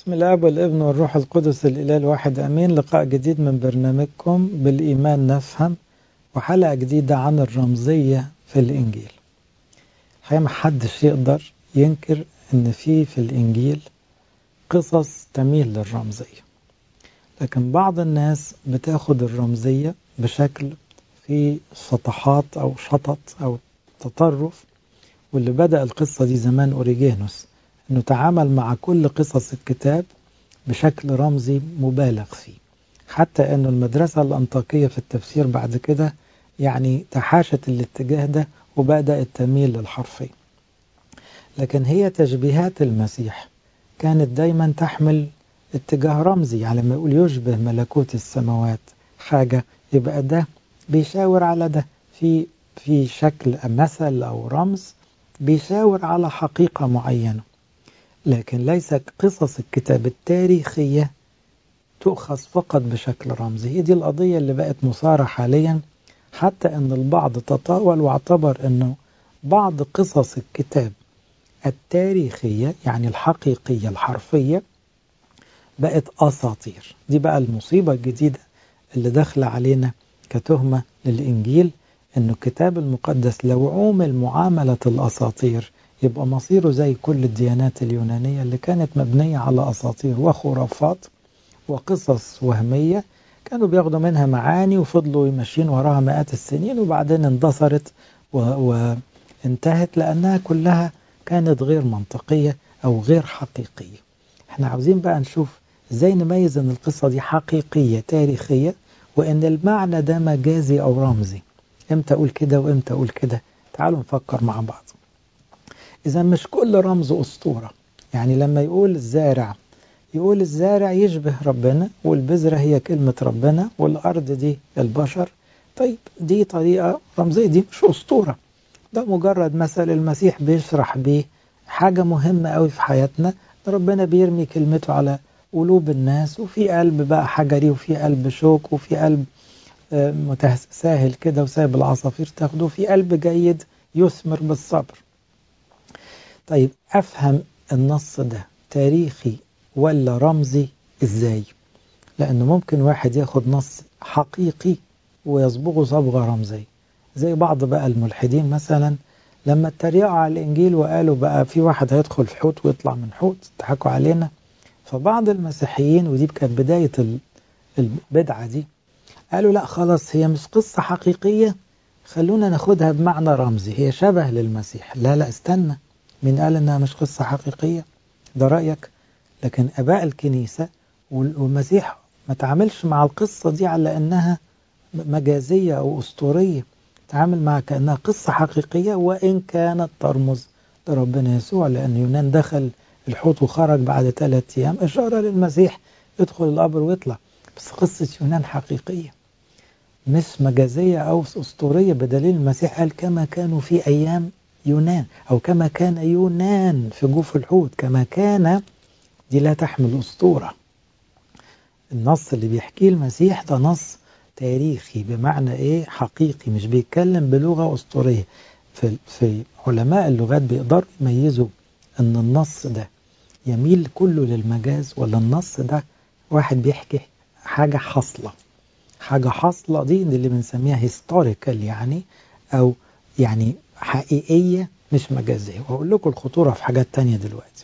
باسم الاب والابن والروح القدس الاله الواحد امين لقاء جديد من برنامجكم بالايمان نفهم وحلقه جديده عن الرمزيه في الانجيل الحقيقه محدش يقدر ينكر ان في في الانجيل قصص تميل للرمزيه لكن بعض الناس بتاخد الرمزيه بشكل في سطحات او شطط او تطرف واللي بدأ القصة دي زمان أوريجينوس أنه تعامل مع كل قصص الكتاب بشكل رمزي مبالغ فيه حتى أن المدرسة الأنطاكية في التفسير بعد كده يعني تحاشت الاتجاه ده وبدأت تميل للحرفية لكن هي تشبيهات المسيح كانت دايما تحمل اتجاه رمزي يعني لما يقول يشبه ملكوت السماوات حاجة يبقى ده بيشاور على ده في في شكل مثل أو رمز بيشاور على حقيقة معينة لكن ليست قصص الكتاب التاريخية تؤخذ فقط بشكل رمزي هي دي القضية اللي بقت مثارة حاليا حتى أن البعض تطاول واعتبر أنه بعض قصص الكتاب التاريخية يعني الحقيقية الحرفية بقت أساطير دي بقى المصيبة الجديدة اللي داخلة علينا كتهمة للإنجيل أنه الكتاب المقدس لو عومل معاملة الأساطير يبقى مصيره زي كل الديانات اليونانية اللي كانت مبنية على أساطير وخرافات وقصص وهمية كانوا بياخدوا منها معاني وفضلوا يمشين وراها مئات السنين وبعدين اندثرت وانتهت لأنها كلها كانت غير منطقية أو غير حقيقية احنا عاوزين بقى نشوف ازاي نميز ان القصة دي حقيقية تاريخية وان المعنى ده مجازي او رمزي امتى اقول كده وامتى اقول كده تعالوا نفكر مع بعض اذا مش كل رمز اسطورة يعني لما يقول الزارع يقول الزارع يشبه ربنا والبذرة هي كلمة ربنا والارض دي البشر طيب دي طريقة رمزية دي مش اسطورة ده مجرد مثل المسيح بيشرح بيه حاجة مهمة قوي في حياتنا ربنا بيرمي كلمته على قلوب الناس وفي قلب بقى حجري وفي قلب شوك وفي قلب متساهل كده وسايب العصافير تاخده في قلب جيد يثمر بالصبر طيب أفهم النص ده تاريخي ولا رمزي إزاي لأنه ممكن واحد ياخد نص حقيقي ويصبغه صبغة رمزية زي بعض بقى الملحدين مثلا لما اتريقوا على الإنجيل وقالوا بقى في واحد هيدخل في حوت ويطلع من حوت ضحكوا علينا فبعض المسيحيين ودي كانت بداية البدعة دي قالوا لا خلاص هي مش قصة حقيقية خلونا ناخدها بمعنى رمزي هي شبه للمسيح لا لا استنى مين قال انها مش قصة حقيقية ده رأيك لكن اباء الكنيسة والمسيح ما تعاملش مع القصة دي على انها مجازية او اسطورية تعامل معها كأنها قصة حقيقية وإن كانت ترمز لربنا يسوع لأن يونان دخل الحوت وخرج بعد ثلاثة أيام إشارة للمسيح يدخل القبر ويطلع بس قصة يونان حقيقية مش مجازية أو أسطورية بدليل المسيح قال كما كانوا في أيام يونان أو كما كان يونان في جوف الحوت كما كان دي لا تحمل أسطورة النص اللي بيحكيه المسيح ده نص تاريخي بمعنى ايه حقيقي مش بيتكلم بلغة أسطورية في, في علماء اللغات بيقدروا يميزوا ان النص ده يميل كله للمجاز ولا النص ده واحد بيحكي حاجة حاصلة حاجة حاصلة دي اللي بنسميها هيستوريكال يعني أو يعني حقيقية مش مجازية وأقول لكم الخطورة في حاجات تانية دلوقتي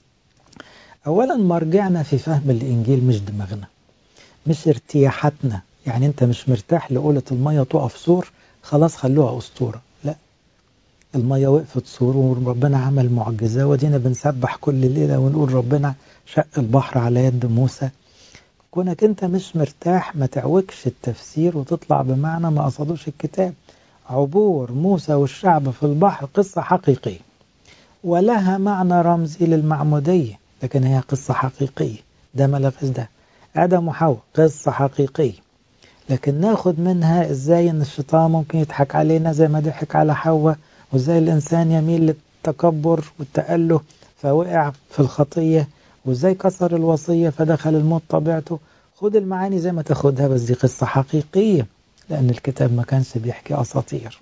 أولا مرجعنا في فهم الإنجيل مش دماغنا مش ارتياحاتنا يعني أنت مش مرتاح لقولة المية تقف سور خلاص خلوها أسطورة لا المية وقفت سور وربنا عمل معجزة ودينا بنسبح كل ليلة ونقول ربنا شق البحر على يد موسى كونك انت مش مرتاح ما تعوجش التفسير وتطلع بمعنى ما قصدوش الكتاب عبور موسى والشعب في البحر قصة حقيقية ولها معنى رمزي للمعمودية لكن هي قصة حقيقية ده ملغز ده آدم وحواء قصة حقيقية لكن ناخد منها ازاي ان الشيطان ممكن يضحك علينا زي ما ضحك على حواء وازاي الانسان يميل للتكبر والتأله فوقع في الخطية وازاي كسر الوصية فدخل الموت طبيعته خد المعاني زي ما تاخدها بس دي قصة حقيقية لأن الكتاب ما كانش بيحكي أساطير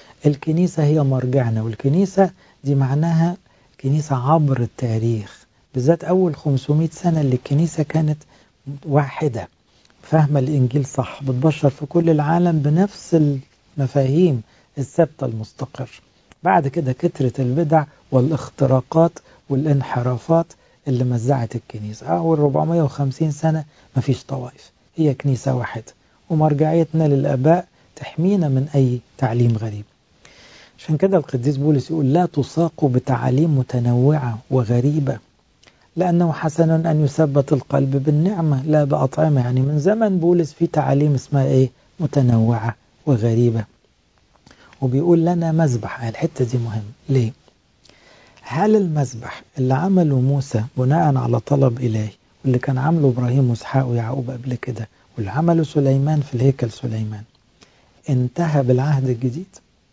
الكنيسة هي مرجعنا والكنيسة دي معناها كنيسة عبر التاريخ بالذات أول 500 سنة اللي الكنيسة كانت واحدة فاهمة الإنجيل صح بتبشر في كل العالم بنفس المفاهيم الثابتة المستقر بعد كده كترة البدع والاختراقات والانحرافات اللي مزعت الكنيسة أول 450 سنة مفيش طوائف هي كنيسة واحدة ومرجعيتنا للآباء تحمينا من أي تعليم غريب عشان كده القديس بولس يقول لا تساقوا بتعاليم متنوعة وغريبة لأنه حسن أن يثبت القلب بالنعمة لا بأطعمة يعني من زمن بولس في تعاليم اسمها إيه متنوعة وغريبة وبيقول لنا مذبح الحتة دي مهم ليه هل المذبح اللي عمله موسى بناء على طلب إلهي واللي كان عامله إبراهيم وإسحاق ويعقوب قبل كده واللي عمله سليمان في الهيكل سليمان انتهى بالعهد الجديد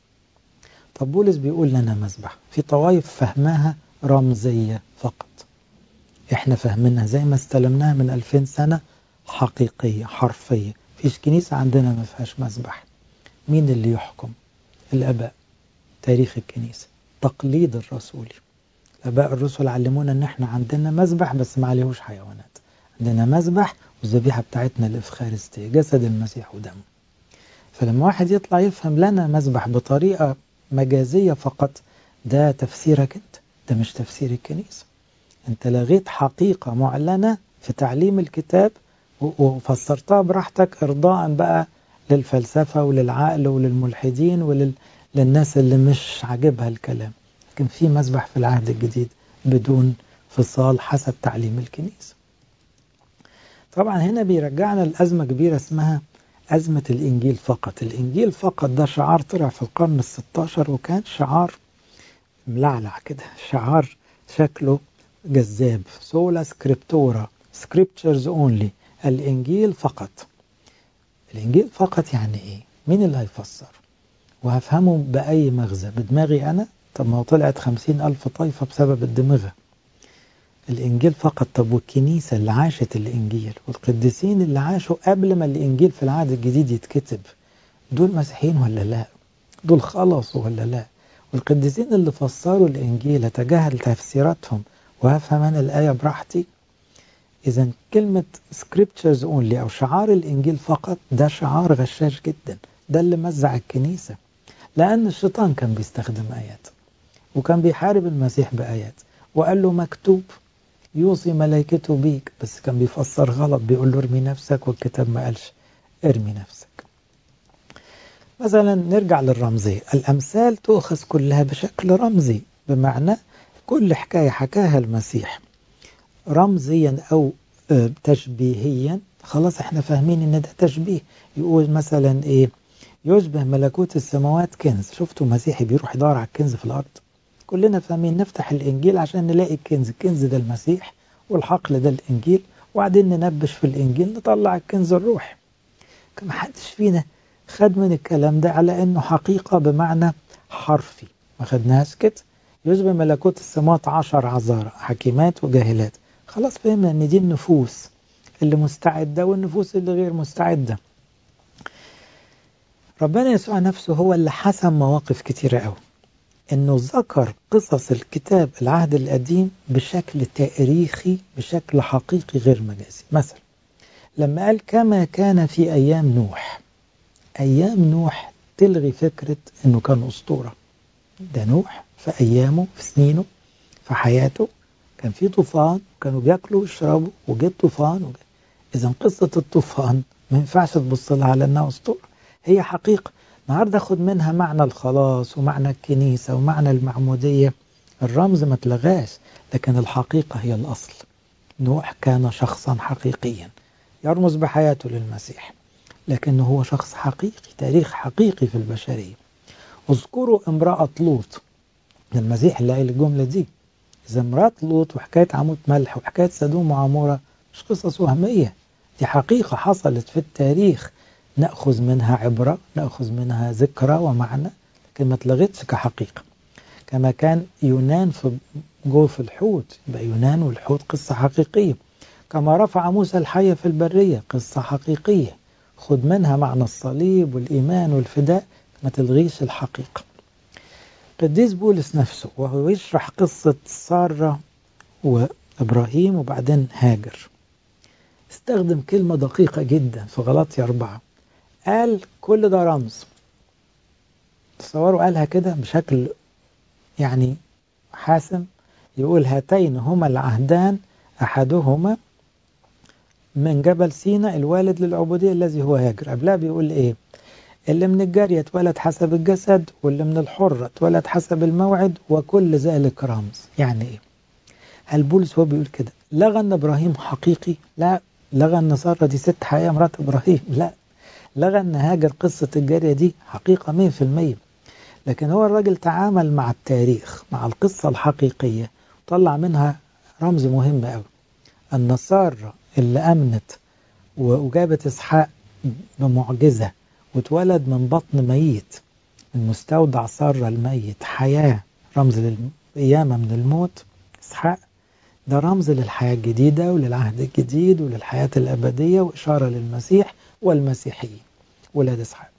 طب بولس بيقول لنا مذبح في طوائف فهمها رمزية فقط احنا فهمناها زي ما استلمناها من 2000 سنة حقيقية حرفية فيش كنيسة عندنا ما فيهاش مذبح مين اللي يحكم الآباء تاريخ الكنيسة تقليد الرسولي الآباء الرسل علمونا ان احنا عندنا مذبح بس ما عليهوش حيوانات عندنا مذبح والذبيحة بتاعتنا الإفخارستية جسد المسيح ودمه فلما واحد يطلع يفهم لنا مذبح بطريقة مجازية فقط ده تفسيرك انت ده مش تفسير الكنيسة انت لغيت حقيقة معلنة في تعليم الكتاب وفسرتها براحتك ارضاء بقى للفلسفة وللعقل وللملحدين وللناس اللي مش عاجبها الكلام لكن في مذبح في العهد الجديد بدون فصال حسب تعليم الكنيسة طبعا هنا بيرجعنا لأزمة كبيرة اسمها أزمة الإنجيل فقط الإنجيل فقط ده شعار طلع في القرن الستاشر وكان شعار ملعلع كده شعار شكله جذاب سولا سكريبتورا سكريبتشرز اونلي الإنجيل فقط الإنجيل فقط يعني إيه؟ مين اللي هيفسر؟ وهفهمه بأي مغزى بدماغي أنا؟ طب ما هو طلعت خمسين ألف طائفة بسبب الدماغة الإنجيل فقط طب والكنيسة اللي عاشت الإنجيل والقديسين اللي عاشوا قبل ما الإنجيل في العهد الجديد يتكتب دول مسيحيين ولا لا دول خلصوا ولا لا والقديسين اللي فسروا الإنجيل أتجاهل تفسيراتهم وهفهم أنا الآية براحتي إذا كلمة scriptures only أو شعار الإنجيل فقط ده شعار غشاش جدا ده اللي مزع الكنيسة لأن الشيطان كان بيستخدم آيات وكان بيحارب المسيح بآيات وقال له مكتوب يوصي ملائكته بيك بس كان بيفسر غلط بيقول له ارمي نفسك والكتاب ما قالش ارمي نفسك مثلا نرجع للرمزية الأمثال تؤخذ كلها بشكل رمزي بمعنى كل حكاية حكاها المسيح رمزيا أو تشبيهيا خلاص احنا فاهمين ان ده تشبيه يقول مثلا ايه يشبه ملكوت السماوات كنز شفتوا مسيحي بيروح يدور على الكنز في الأرض كلنا فاهمين نفتح الإنجيل عشان نلاقي الكنز الكنز ده المسيح والحقل ده الإنجيل وبعدين ننبش في الإنجيل نطلع الكنز الروحي ما حدش فينا خد من الكلام ده على أنه حقيقة بمعنى حرفي ما خدناهاش كده يشبه ملكوت السماوات عشر عذارى حكيمات وجاهلات خلاص فهمنا ان دي النفوس اللي مستعدة والنفوس اللي غير مستعدة ربنا يسوع نفسه هو اللي حسم مواقف كتيرة قوي انه ذكر قصص الكتاب العهد القديم بشكل تاريخي بشكل حقيقي غير مجازي مثلا لما قال كما كان في ايام نوح ايام نوح تلغي فكرة انه كان اسطورة ده نوح في ايامه في سنينه في حياته كان في طوفان كانوا بياكلوا ويشربوا وجه الطوفان وجه. اذا قصة الطوفان ما ينفعش تبص لها على انها اسطورة هي حقيقة النهارده خد منها معنى الخلاص ومعنى الكنيسة ومعنى المعمودية الرمز ما تلغاش لكن الحقيقة هي الأصل نوح كان شخصا حقيقيا يرمز بحياته للمسيح لكنه هو شخص حقيقي تاريخ حقيقي في البشرية اذكروا امرأة لوط المسيح اللي قال الجملة دي إذا امرأة لوط وحكاية عمود ملح وحكاية سدوم وعمورة مش قصص وهمية دي حقيقة حصلت في التاريخ نأخذ منها عبرة نأخذ منها ذكرى ومعنى لكن ما اتلغتش كحقيقة كما كان يونان في جوف الحوت يبقى يونان والحوت قصة حقيقية كما رفع موسى الحية في البرية قصة حقيقية خد منها معنى الصليب والإيمان والفداء ما تلغيش الحقيقة قديس بولس نفسه وهو يشرح قصة سارة إبراهيم وبعدين هاجر استخدم كلمة دقيقة جدا في غلطي أربعة قال كل ده رمز تصوروا قالها كده بشكل يعني حاسم يقول هاتين هما العهدان أحدهما من جبل سينا الوالد للعبودية الذي هو هاجر قبلها بيقول إيه اللي من الجارية اتولد حسب الجسد واللي من الحرة اتولد حسب الموعد وكل ذلك رمز يعني إيه هل بولس هو بيقول كده لغى أن إبراهيم حقيقي لا لغى أن سارة دي ست حقيقة مرات إبراهيم لا لغى أن هاجر قصة الجارية دي حقيقة مية في المية لكن هو الراجل تعامل مع التاريخ مع القصة الحقيقية طلع منها رمز مهم قوي أن سارة اللي أمنت وجابت إسحاق بمعجزة واتولد من بطن ميت من مستودع سارة الميت حياة رمز للقيامة من الموت إسحاق ده رمز للحياة الجديدة وللعهد الجديد وللحياة الأبدية وإشارة للمسيح والمسيحيين ولاد إسحاق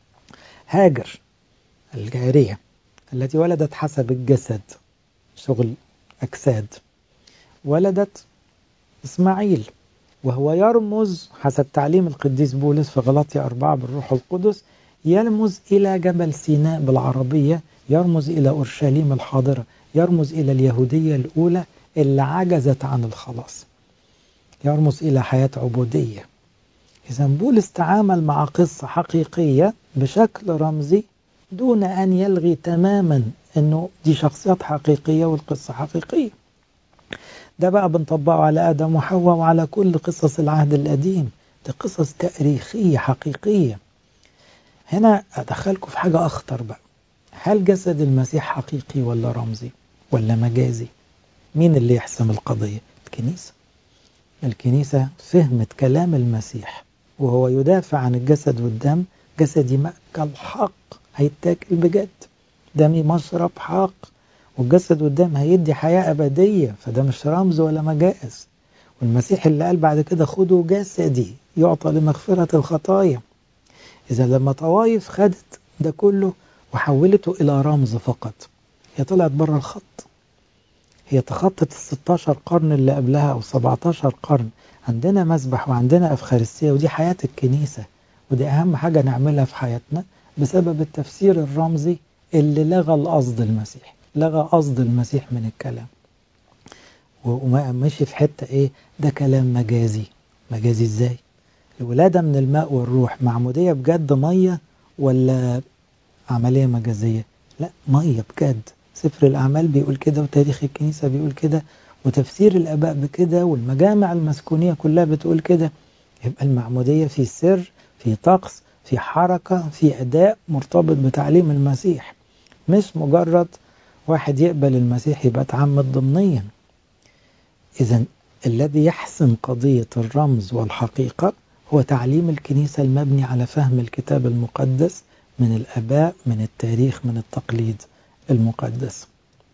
هاجر الجارية التي ولدت حسب الجسد شغل أجساد ولدت إسماعيل وهو يرمز حسب تعليم القديس بولس في غلطية أربعة بالروح القدس يرمز إلى جبل سيناء بالعربية يرمز إلى أورشليم الحاضرة يرمز إلى اليهودية الأولى اللي عجزت عن الخلاص يرمز إلى حياة عبودية إذا بولس تعامل مع قصة حقيقية بشكل رمزي دون أن يلغي تماما أنه دي شخصيات حقيقية والقصة حقيقية ده بقى بنطبقه على آدم وحواء وعلى كل قصص العهد القديم دي قصص تاريخية حقيقية هنا أدخلكم في حاجة أخطر بقى هل جسد المسيح حقيقي ولا رمزي ولا مجازي مين اللي يحسم القضية الكنيسة الكنيسة فهمت كلام المسيح وهو يدافع عن الجسد والدم جسدي مأكل حق هيتاكل بجد دمي مشرب حق والجسد والدم هيدي حياة أبدية فده مش رمز ولا مجاز والمسيح اللي قال بعد كده خدوا جسدي يعطى لمغفرة الخطايا إذا لما طوايف خدت ده كله وحولته إلى رمز فقط هي طلعت بره الخط هي تخطت ال 16 قرن اللي قبلها أو 17 قرن عندنا مسبح وعندنا أفخارستية ودي حياة الكنيسة ودي أهم حاجة نعملها في حياتنا بسبب التفسير الرمزي اللي لغى القصد المسيح لغى قصد المسيح من الكلام وما مشي في حتة ايه ده كلام مجازي مجازي ازاي الولادة من الماء والروح معمودية بجد مية ولا عملية مجازية لا مية بجد سفر الأعمال بيقول كده وتاريخ الكنيسة بيقول كده وتفسير الآباء بكده والمجامع المسكونية كلها بتقول كده يبقى المعمودية في سر في طقس في حركة في أداء مرتبط بتعليم المسيح مش مجرد واحد يقبل المسيح يبقى اتعمد ضمنيا إذا الذي يحسم قضية الرمز والحقيقة هو تعليم الكنيسة المبني على فهم الكتاب المقدس من الآباء من التاريخ من التقليد المقدس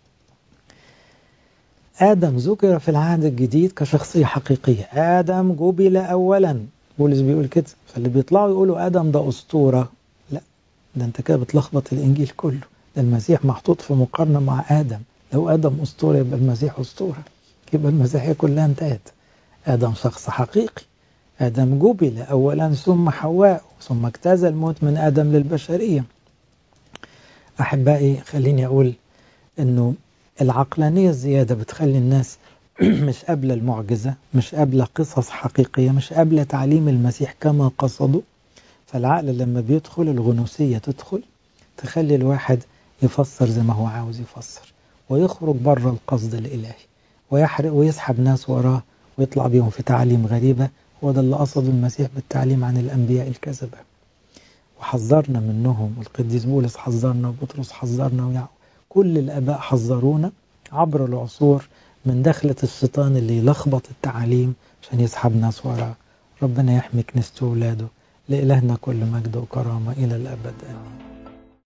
آدم ذكر في العهد الجديد كشخصية حقيقية آدم جبل أولا بولس بيقول كده فاللي بيطلعوا يقولوا آدم ده أسطورة لا ده أنت كده بتلخبط الإنجيل كله ده المسيح محطوط في مقارنة مع آدم لو آدم أسطورة يبقى المسيح أسطورة يبقى المسيحية كلها انتهت آدم شخص حقيقي آدم جبل أولا ثم حواء ثم اجتاز الموت من آدم للبشرية أحبائي خليني أقول أنه العقلانية الزيادة بتخلي الناس مش قبل المعجزة مش قبل قصص حقيقية مش قبل تعليم المسيح كما قصدوا فالعقل لما بيدخل الغنوسية تدخل تخلي الواحد يفسر زي ما هو عاوز يفسر ويخرج بره القصد الإلهي ويحرق ويسحب ناس وراه ويطلع بيهم في تعاليم غريبة وده اللي قصده المسيح بالتعليم عن الأنبياء الكذبة وحذرنا منهم القديس بولس حذرنا وبطرس حذرنا ويعقوب كل الآباء حذرونا عبر العصور من دخلة الشيطان اللي يلخبط التعاليم عشان يسحب ناس وراه ربنا يحمي كنيسته وولاده لإلهنا كل مجد وكرامة إلى الأبد آمين